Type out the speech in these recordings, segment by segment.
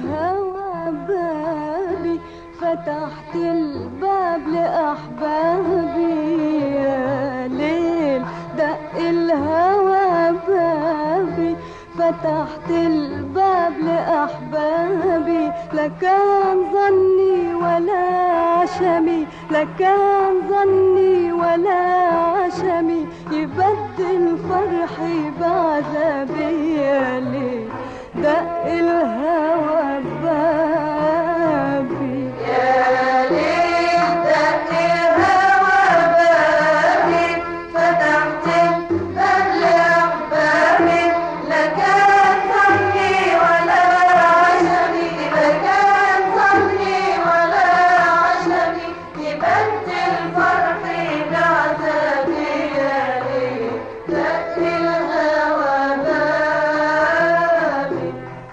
الهوى بابي فتحت الباب لأحبابي يا ليل دق الهوى بابي فتحت الباب لأحبابي لكان ظني ولا عشمي لكان ظني ولا عشمي يبدل فرحي بعذابي يا ليل دق الهوى بابي يا ليل دق الهوى بابي فتحت الباب لأحبابي لا كان ظني ولا عشمي لا كان ظني ولا عشمي يبدل فرحي بعذابي يا ليل دق الهوى بابي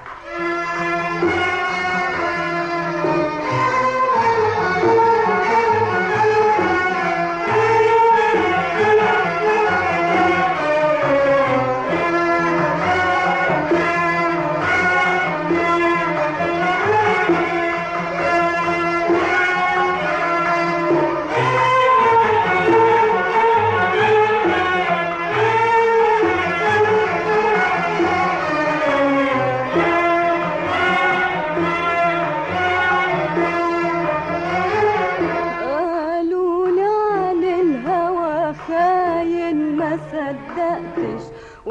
قالوا لي عن الهوى خاين ما صدقتش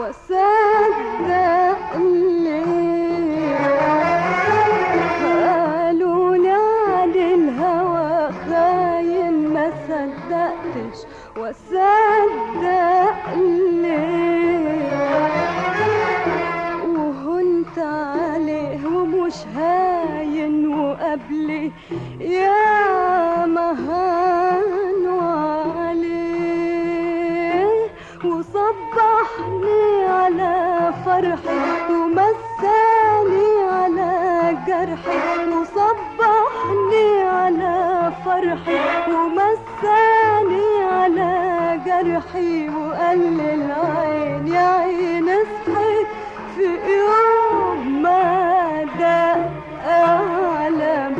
وصدق ليه قالوا لي عن الهوى خاين ما صدقتش وصدق ليه وهنت عليه ومش هاين وقبلي يا مهان عليه وصبحني على فرحي ومساني على جرحي وصبحني على فرحي ومساني على جرحي وقال لي العين يا عين اصحي في يوم ما دق على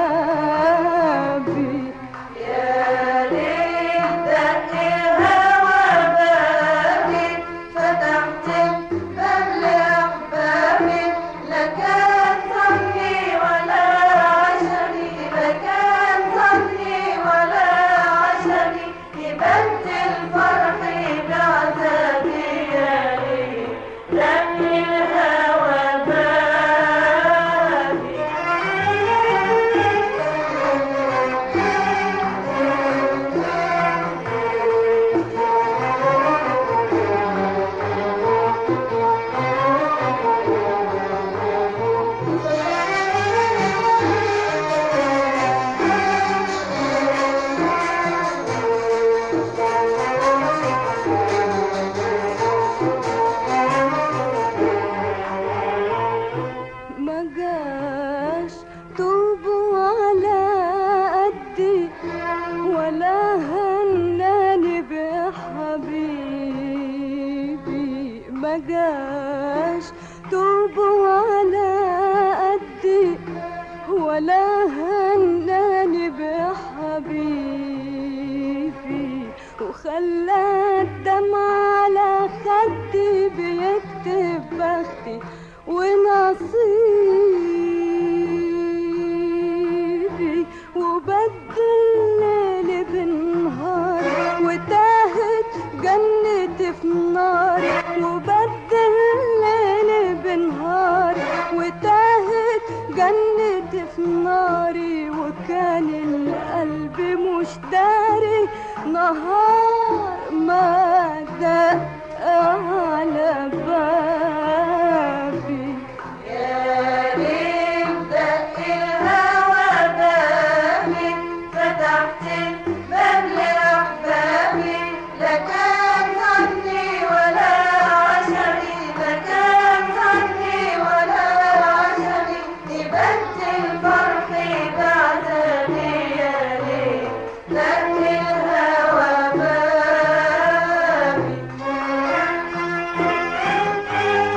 بابي يا ليل دق الهوى بابي فتحت الباب لأحبابي لا كان ظني ولا عشمي لا كان ظني ولا عشمي يبدل فرحي بعذابي يا ليل دق الهوى بابي ما جاش طوبوا على قدي ولا هناني بحبيبي ما جاش طوبوا على قدي ولا هناني بحبيبي وخلى الدمع على خدي بيكتب بختي ونصيبي وبدل ليلي بالنهار وتاهت جنتي في نار وبدل ليلي بالنهار وتاهت جنتي في ناري وكان القلب مش داري نهار ما دق على بابي يا ليل دق الهوى بابي فتحت الباب لأحبابي لا كان ظني ولا عشمي لا كان ظني ولا عشمي يبدل فرحي بعذابي يا ليل دق الهوى بابي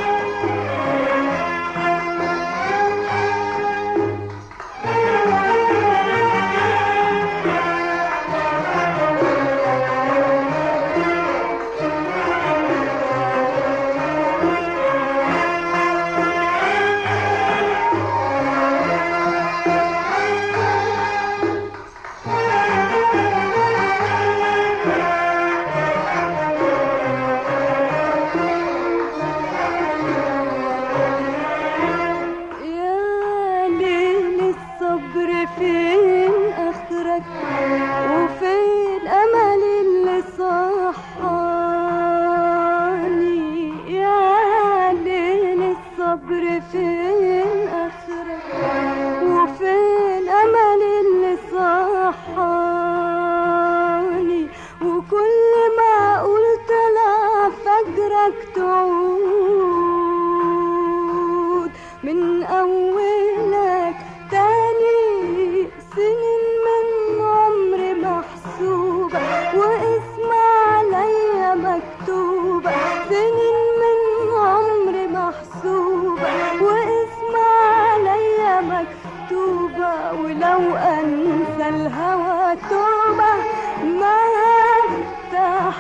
توبة ولو أنسى الهوى توبة ما أفتح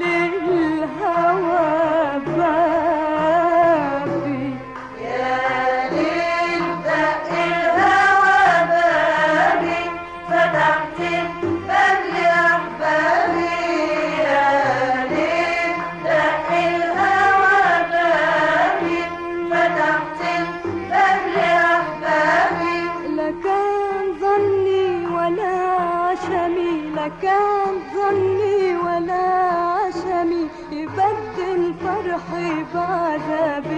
للهوى بابي يا ليل دق الهوى بابي فتحت الباب لأحبابي يا ليل دق الهوى بابي فتحت الباب لأحبابي لا كان ظني ولا عشمي لا كان ظني ولا عشمي يبدل فرحي بعذابي